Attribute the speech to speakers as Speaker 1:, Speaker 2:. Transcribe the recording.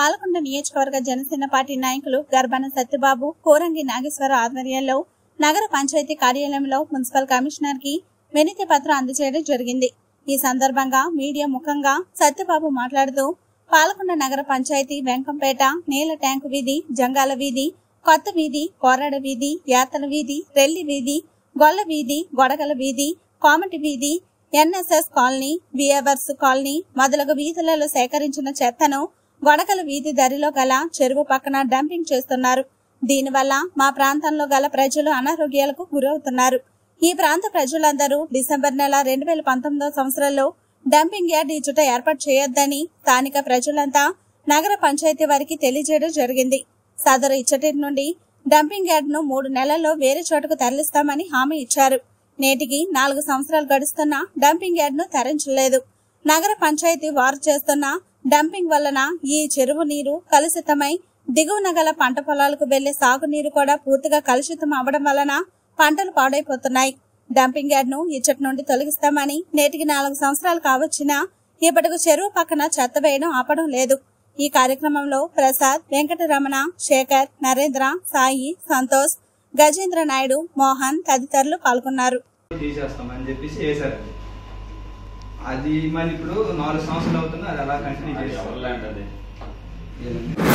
Speaker 1: పాలకొండ నియోజకవర్గ జనసేన పార్టీ నాయకులు గర్భన సత్యబాబు కోరంగి నాగేశ్వర ఆధ్వర్యంలో నగర పంచాయతీ కార్యాలయంలో మున్సిపల్ కమిషనర్ కి వినతి పత్రం అందజేయడం జరిగింది ఈ సందర్భంగా మీడియా ముఖంగా సత్యబాబు మాట్లాడుతూ పాలకొండ నగర పంచాయతీ వెంకంపేట నీల ట్యాంకు వీధి జంగాల వీధి కొత్త వీధి కోరాడ వీధి యాతల వీధి రెల్లి వీధి గొల్ల వీధి గొడగల వీధి కోమటి వీధి ఎన్ఎస్ఎస్ కాలనీ వియవర్స్ కాలనీ మొదలగు వీధులలో సేకరించిన చెత్తను గొడగల వీధి దరిలో గల చెరువు పక్కన డంపింగ్ చేస్తున్నారు దీనివల్ల మా ప్రాంతంలో గల ప్రజలు అనారోగ్యాలకు గురవుతున్నారు ఈ ప్రాంత ప్రజలందరూ డిసెంబర్ నెల రెండు వేల పంతొమ్మిదో సంవత్సరంలో డంపింగ్ యార్డ్ ఇచ్చుట ఏర్పాటు చేయొద్దని స్థానిక ప్రజలంతా నగర పంచాయతీ వారికి తెలియజేయడం జరిగింది సదరు ఇచ్చటి నుండి డంపింగ్ యార్డ్ ను మూడు నెలల్లో వేరే చోటుకు తరలిస్తామని హామీ ఇచ్చారు నేటికి నాలుగు సంవత్సరాలు గడుస్తున్నా డంపింగ్ యార్డ్ ను తరలించలేదు నగర పంచాయతీ వారు చేస్తున్న డంపింగ్ వలన ఈ చెరువు నీరు కలుషితమై దిగువన గల పంట పొలాలకు వెళ్లే సాగునీరు కూడా పూర్తిగా కలుషితం అవడం వలన పంటలు పాడైపోతున్నాయి డంపింగ్ యార్డ్ ను ఇచ్చటి నుండి తొలగిస్తామని నేటికి నాలుగు సంవత్సరాలు కావచ్చినా ఇప్పటికి చెరువు పక్కన చెత్త వేయడం ఆపడం లేదు ఈ కార్యక్రమంలో ప్రసాద్ వెంకటరమణ శేఖర్ నరేంద్ర సాయి సంతోష్ గజేంద్ర నాయుడు మోహన్ తదితరులు పాల్గొన్నారు
Speaker 2: తీసేస్తామని చెప్పేసి వేశారు అది అది మరి ఇప్పుడు నాలుగు సంవత్సరాలు అవుతుంది అది అలా కంటిన్యూ
Speaker 3: అది
Speaker 2: చేస్తాం
Speaker 3: ఎవరి ల్యాండ్ అది
Speaker 2: ఏదండి?